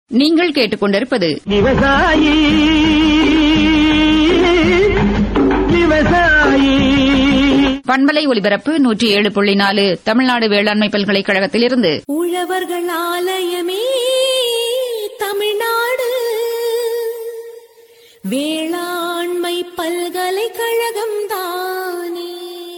நீங்கள் கேட்டுக்கொண்டிருப்பது விவசாயி விவசாயி பண்பலை ஒலிபரப்பு நூற்றி ஏழு புள்ளி நாலு தமிழ்நாடு வேளாண்மை பல்கலைக்கழகத்திலிருந்து உழவர்கள் ஆலயமே தமிழ்நாடு வேளாண்மை பல்கலைக்கழகம் தானே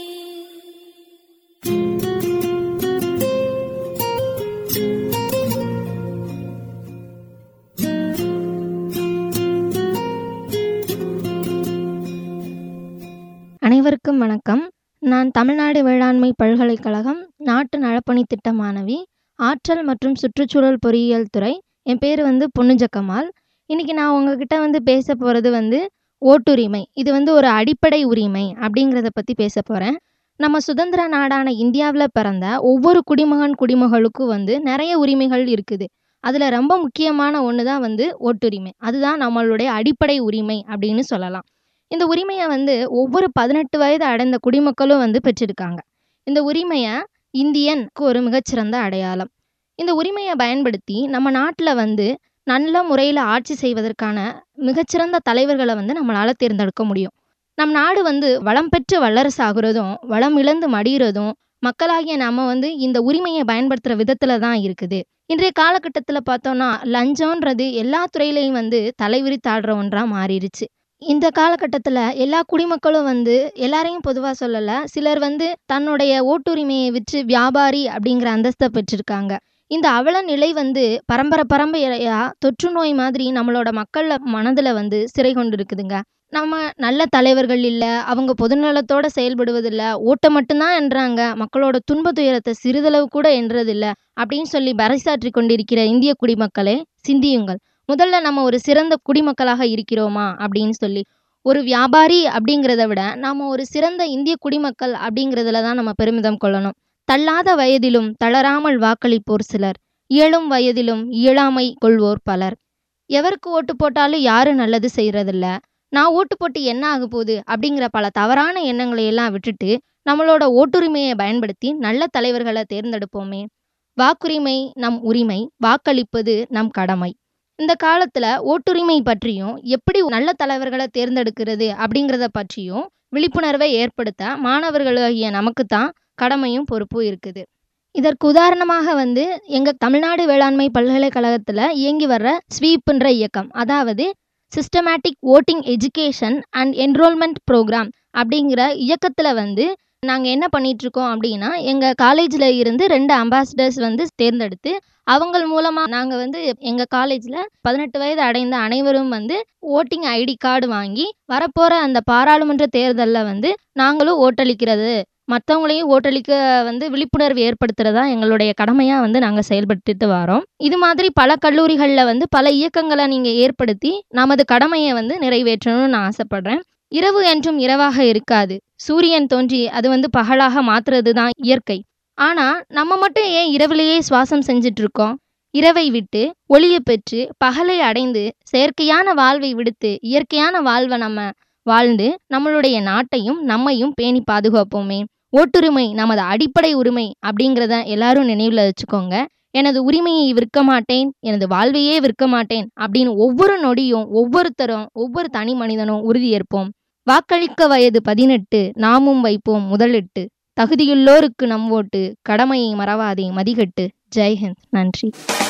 அனைவருக்கும் வணக்கம் நான் தமிழ்நாடு வேளாண்மை பல்கலைக்கழகம் நாட்டு நலப்பணி திட்ட மாணவி ஆற்றல் மற்றும் சுற்றுச்சூழல் பொறியியல் துறை என் பேர் வந்து பொன்னுஜக்கமால் இன்னைக்கு நான் உங்ககிட்ட வந்து பேச போகிறது வந்து ஓட்டுரிமை இது வந்து ஒரு அடிப்படை உரிமை அப்படிங்கிறத பற்றி பேச போகிறேன் நம்ம சுதந்திர நாடான இந்தியாவில் பிறந்த ஒவ்வொரு குடிமகன் குடிமகளுக்கும் வந்து நிறைய உரிமைகள் இருக்குது அதில் ரொம்ப முக்கியமான ஒன்று தான் வந்து ஓட்டுரிமை அதுதான் நம்மளுடைய அடிப்படை உரிமை அப்படின்னு சொல்லலாம் இந்த உரிமையை வந்து ஒவ்வொரு பதினெட்டு வயது அடைந்த குடிமக்களும் வந்து பெற்றிருக்காங்க இந்த உரிமையை இந்தியனுக்கு ஒரு மிகச்சிறந்த அடையாளம் இந்த உரிமையை பயன்படுத்தி நம்ம நாட்டில் வந்து நல்ல முறையில் ஆட்சி செய்வதற்கான மிகச்சிறந்த தலைவர்களை வந்து நம்மளால் தேர்ந்தெடுக்க முடியும் நம் நாடு வந்து வளம் பெற்று வல்லரசாகிறதும் வளம் இழந்து மடிகிறதும் மக்களாகிய நாம வந்து இந்த உரிமையை பயன்படுத்துகிற விதத்தில் தான் இருக்குது இன்றைய காலகட்டத்தில் பார்த்தோம்னா லஞ்சம்ன்றது எல்லா துறையிலையும் வந்து தலைவிரித்தாடுற ஒன்றாக மாறிடுச்சு இந்த காலகட்டத்தில் எல்லா குடிமக்களும் வந்து எல்லாரையும் பொதுவாக சொல்லலை சிலர் வந்து தன்னுடைய ஓட்டுரிமையை விற்று வியாபாரி அப்படிங்கிற அந்தஸ்தை பெற்றிருக்காங்க இந்த அவல நிலை வந்து பரம்பரை பரம்பரையா தொற்று நோய் மாதிரி நம்மளோட மக்கள் மனதில் வந்து சிறை கொண்டு இருக்குதுங்க நம்ம நல்ல தலைவர்கள் இல்லை அவங்க பொதுநலத்தோட செயல்படுவதில்லை ஓட்ட மட்டும்தான் என்றாங்க மக்களோட துன்ப துயரத்தை சிறிதளவு கூட என்றதில்ல அப்படின்னு சொல்லி பறைசாற்றி கொண்டிருக்கிற இந்திய குடிமக்களே சிந்தியுங்கள் முதல்ல நம்ம ஒரு சிறந்த குடிமக்களாக இருக்கிறோமா அப்படின்னு சொல்லி ஒரு வியாபாரி அப்படிங்கிறத விட நாம் ஒரு சிறந்த இந்திய குடிமக்கள் அப்படிங்கிறதுல தான் நம்ம பெருமிதம் கொள்ளணும் தள்ளாத வயதிலும் தளராமல் வாக்களிப்போர் சிலர் இயலும் வயதிலும் இயலாமை கொள்வோர் பலர் எவருக்கு ஓட்டு போட்டாலும் யாரும் நல்லது செய்கிறதில்ல நான் ஓட்டு போட்டு என்ன ஆக போகுது அப்படிங்கிற பல தவறான எண்ணங்களை எல்லாம் விட்டுட்டு நம்மளோட ஓட்டுரிமையை பயன்படுத்தி நல்ல தலைவர்களை தேர்ந்தெடுப்போமே வாக்குரிமை நம் உரிமை வாக்களிப்பது நம் கடமை இந்த காலத்தில் ஓட்டுரிமை பற்றியும் எப்படி நல்ல தலைவர்களை தேர்ந்தெடுக்கிறது அப்படிங்கிறத பற்றியும் விழிப்புணர்வை ஏற்படுத்த மாணவர்களாகிய நமக்கு தான் கடமையும் பொறுப்பும் இருக்குது இதற்கு உதாரணமாக வந்து எங்கள் தமிழ்நாடு வேளாண்மை பல்கலைக்கழகத்தில் இயங்கி வர்ற ஸ்வீப்புன்ற இயக்கம் அதாவது systematic voting education and enrolment programme அப்படிங்கிற இயக்கத்தில் வந்து நாங்கள் என்ன பண்ணிகிட்ருக்கோம் அப்படின்னா எங்கள் காலேஜில் இருந்து ரெண்டு அம்பாசிடர்ஸ் வந்து தேர்ந்தெடுத்து அவங்கள் மூலமாக நாங்கள் வந்து எங்கள் காலேஜில் பதினெட்டு வயது அடைந்த அனைவரும் வந்து ஓட்டிங் ஐடி கார்டு வாங்கி வரப்போகிற அந்த பாராளுமன்ற தேர்தலில் வந்து நாங்களும் ஓட்டளிக்கிறது மற்றவங்களையும் ஓட்டளிக்க வந்து விழிப்புணர்வு ஏற்படுத்துறதா எங்களுடைய கடமையாக வந்து நாங்கள் செயல்பட்டுட்டு வரோம் இது மாதிரி பல கல்லூரிகளில் வந்து பல இயக்கங்களை நீங்கள் ஏற்படுத்தி நமது கடமையை வந்து நிறைவேற்றணும்னு நான் ஆசைப்படுறேன் இரவு என்றும் இரவாக இருக்காது சூரியன் தோன்றி அது வந்து பகலாக மாத்துறது தான் இயற்கை ஆனால் நம்ம மட்டும் ஏன் இரவிலேயே சுவாசம் செஞ்சுட்டு இருக்கோம் இரவை விட்டு ஒளியை பெற்று பகலை அடைந்து செயற்கையான வாழ்வை விடுத்து இயற்கையான வாழ்வை நம்ம வாழ்ந்து நம்மளுடைய நாட்டையும் நம்மையும் பேணி பாதுகாப்போமே ஓட்டுரிமை நமது அடிப்படை உரிமை அப்படிங்கிறத எல்லாரும் நினைவில் வச்சுக்கோங்க எனது உரிமையை விற்க மாட்டேன் எனது வாழ்வையே விற்க மாட்டேன் அப்படின்னு ஒவ்வொரு நொடியும் ஒவ்வொருத்தரும் ஒவ்வொரு தனி மனிதனும் உறுதியேற்போம் வாக்களிக்க வயது பதினெட்டு நாமும் வைப்போம் முதலிட்டு தகுதியுள்ளோருக்கு நம் ஓட்டு கடமையை மறவாதே மதிகட்டு ஜெய்ஹிந்த் நன்றி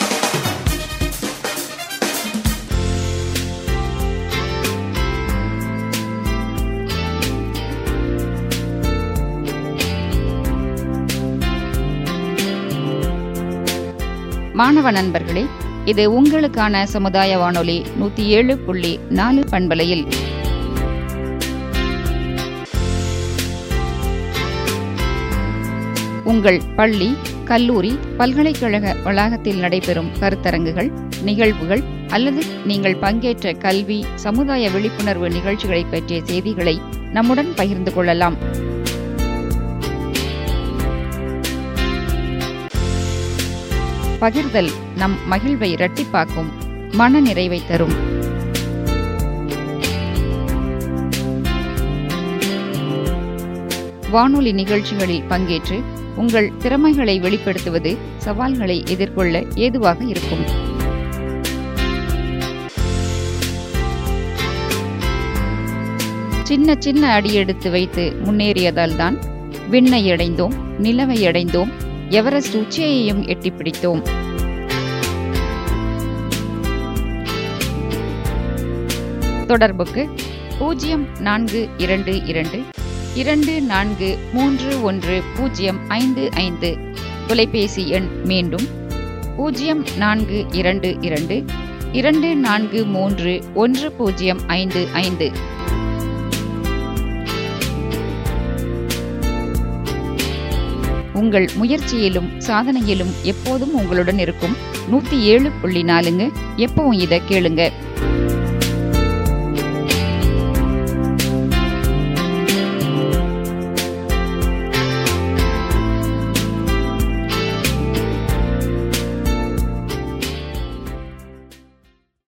மாணவ நண்பர்களே இது உங்களுக்கான சமுதாய வானொலி நூத்தி ஏழு புள்ளி நாலு பண்பலையில் உங்கள் பள்ளி கல்லூரி பல்கலைக்கழக வளாகத்தில் நடைபெறும் கருத்தரங்குகள் நிகழ்வுகள் அல்லது நீங்கள் பங்கேற்ற கல்வி சமுதாய விழிப்புணர்வு நிகழ்ச்சிகளை பற்றிய செய்திகளை நம்முடன் பகிர்ந்து கொள்ளலாம் பகிர்தல் நம் மகிழ்வை இரட்டிப்பாக்கும் மன நிறைவை தரும் வானொலி நிகழ்ச்சிகளில் பங்கேற்று உங்கள் திறமைகளை வெளிப்படுத்துவது சவால்களை எதிர்கொள்ள ஏதுவாக இருக்கும் சின்ன சின்ன அடி எடுத்து வைத்து முன்னேறியதால் தான் விண்ணை அடைந்தோம் நிலவை அடைந்தோம் எவரெஸ்ட் உச்சியையும் எட்டிப் பிடித்தோம் தொடர்புக்கு பூஜ்ஜியம் நான்கு இரண்டு இரண்டு இரண்டு நான்கு மூன்று ஒன்று பூஜ்ஜியம் ஐந்து ஐந்து தொலைபேசி எண் மீண்டும் பூஜ்ஜியம் நான்கு இரண்டு இரண்டு இரண்டு நான்கு மூன்று ஒன்று பூஜ்ஜியம் ஐந்து ஐந்து உங்கள் முயற்சியிலும் சாதனையிலும் எப்போதும் உங்களுடன் இருக்கும் நூத்தி ஏழு புள்ளி நாலுங்க எப்பவும் இதை கேளுங்க